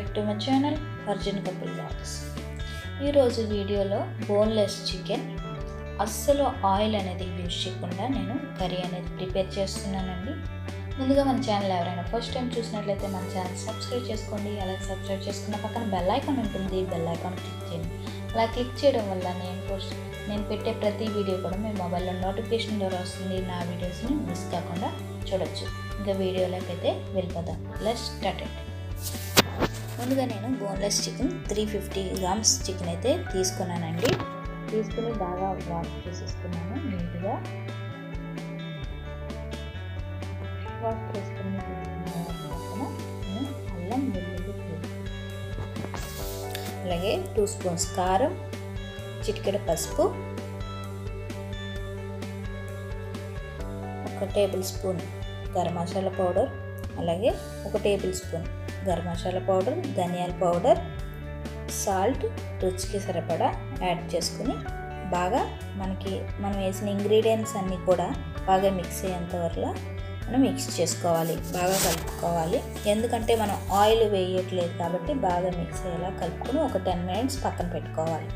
back to my channel Arjun couple vlogs ఈరోజు వీడియోలో boneless chicken అస్సలు ఆయిల్ అనేది యూజ్ చేయకుండా నేను కర్రీ అనేది ప్రిపేర్ చేస్తున్నానండి ముందుగా మన ఛానల్ ఎవరైనా ఫస్ట్ టైం చూసినట్లయితే మన ఛానల్ సబ్స్క్రైబ్ చేసుకోండి అలాగే సబ్స్క్రైబ్ చేసుకున్న పక్కన బెల్ ఐకాన్ ఉంటుంది బెల్ ఐకాన్ క్లిక్ చేయండి అలా క్లిక్ చేయడం వల్ల నేను పోస్ట్ నేను పెట్టే ప్రతి వీడియో కూడా మీ మొబైల్లో నోటిఫికేషన్ ద్వారా వస్తుంది నా వీడియోస్ని మిస్ కాకుండా చూడొచ్చు ఇంకా వీడియోలోకి అయితే వెళ్ళిపోదాం లెస్ స్టార్ట్ ముందుగా నేను boneless chicken three fifty grams chicken అయితే తీసుకున్నానండి తీసుకుని బాగా వాష్ చేసేసుకున్నాను నీట్గా వాష్ చేసుకుని పక్కన నేను అల్లం వెల్లుల్లి పేస్ట్ అలాగే టూ స్పూన్స్ కారం చిటికెడ పసుపు ఒక tablespoon garam masala powder అలాగే ఒక tablespoon garam masala powder ధనియాల పౌడర్ సాల్ట్ రుచికి సరిపడా యాడ్ చేసుకుని బాగా మనకి మనం వేసిన ఇంగ్రీడియంట్స్ అన్నీ కూడా బాగా మిక్స్ అయ్యేంత వరకు మనం మిక్స్ చేసుకోవాలి బాగా కలుపుకోవాలి ఎందుకంటే మనం ఆయిల్ వేయట్లేదు కాబట్టి బాగా మిక్స్ అయ్యేలా కలుపుకొని ఒక టెన్ మినిట్స్ పక్కన పెట్టుకోవాలి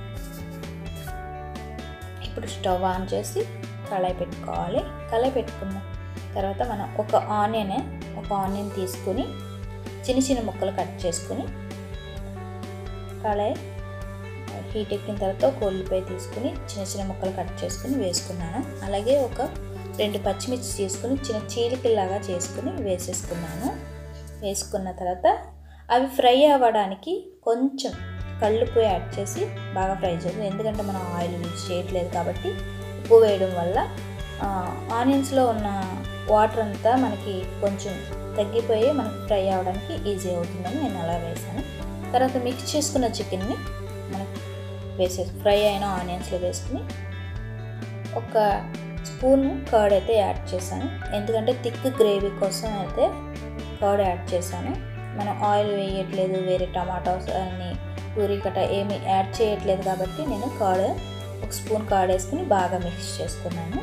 ఇప్పుడు స్టవ్ ఆన్ చేసి కళాయి పెట్టుకోవాలి కళాయి పెట్టుకున్న తర్వాత మనం ఒక ఆనియన్ ఒక ఆనియన్ తీసుకుని చిన్న చిన్న ముక్కలు కట్ చేసుకుని కళాయి హీట్ ఎక్కిన తర్వాత ఒక ఉల్లిపాయ తీసుకుని చిన్న చిన్న ముక్కలు కట్ చేసుకుని వేసుకున్నాను అలాగే ఒక రెండు పచ్చిమిర్చి తీసుకుని చిన్న చీలికల్లాగా చేసుకుని వేసేసుకున్నాను వేసుకున్న తర్వాత అవి ఫ్రై అవ్వడానికి కొంచెం కళ్ళుపు యాడ్ చేసి బాగా ఫ్రై చేస్తాం ఎందుకంటే మనం ఆయిల్ యూజ్ చేయట్లేదు కాబట్టి ఉప్పు వేయడం వల్ల ఆనియన్స్లో ఉన్న వాటర్ అంతా మనకి కొంచెం తగ్గిపోయి మనకి ఫ్రై అవ్వడానికి ఈజీ అవుతుందని నేను అలా వేసాను తర్వాత మిక్స్ చేసుకున్న చికెన్ని మనకి వేసే ఫ్రై అయిన ఆనియన్స్లో వేసుకుని ఒక స్పూన్ కర్డ్ అయితే యాడ్ చేశాను ఎందుకంటే థిక్ గ్రేవీ కోసం అయితే కర్డ్ యాడ్ చేశాను మనం ఆయిల్ వేయట్లేదు వేరే టమాటోస్ అని పూరి కట్ట ఏమి యాడ్ చేయట్లేదు కాబట్టి నేను కర్డ్ ఒక స్పూన్ కర్డ్ వేసుకుని బాగా మిక్స్ చేసుకున్నాను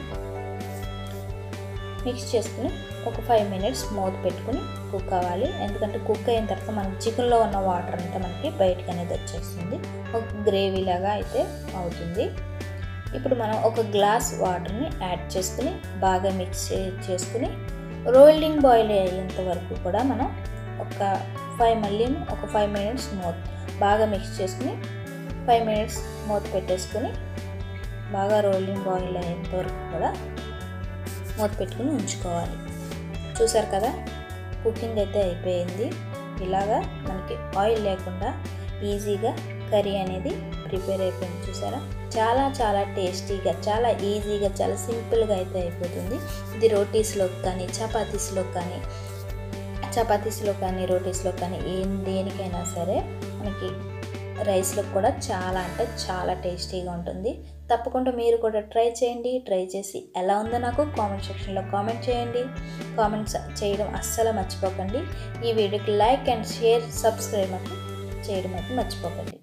మిక్స్ చేసుకుని ఒక ఫైవ్ మినిట్స్ మూత పెట్టుకుని కుక్ అవ్వాలి ఎందుకంటే కుక్ అయిన తర్వాత మనకి చికెన్లో ఉన్న వాటర్ అంతా మనకి బయటకు అనేది వచ్చేస్తుంది ఒక గ్రేవీ లాగా అయితే అవుతుంది ఇప్పుడు మనం ఒక గ్లాస్ వాటర్ని యాడ్ చేసుకుని బాగా మిక్స్ చేసుకుని రోలింగ్ బాయిల్ అయ్యేంత వరకు కూడా మనం ఒక ఫైవ్ మళ్ళీ ఒక ఫైవ్ మినిట్స్ మూత బాగా మిక్స్ చేసుకుని ఫైవ్ మినిట్స్ మూత పెట్టేసుకుని బాగా రోలింగ్ బాయిల్ అయ్యేంత వరకు కూడా మూత పెట్టుకుని ఉంచుకోవాలి చూసారు కదా కుకింగ్ అయితే అయిపోయింది ఇలాగా మనకి ఆయిల్ లేకుండా ఈజీగా కర్రీ అనేది ప్రిపేర్ అయిపోయింది చూసారా చాలా చాలా టేస్టీగా చాలా ఈజీగా చాలా సింపుల్గా అయితే అయిపోతుంది ఇది రోటీస్లో కానీ చపాతీస్లో కానీ చపాతీస్లో కానీ రోటీస్లో కానీ ఏం దేనికైనా సరే మనకి రైస్లో కూడా చాలా అంటే చాలా టేస్టీగా ఉంటుంది తప్పకుండా మీరు కూడా ట్రై చేయండి ట్రై చేసి ఎలా ఉందో నాకు కామెంట్ సెక్షన్లో కామెంట్ చేయండి కామెంట్స్ చేయడం అస్సలు మర్చిపోకండి ఈ వీడియోకి లైక్ అండ్ షేర్ సబ్స్క్రైబ్ చేయడం అయితే మర్చిపోకండి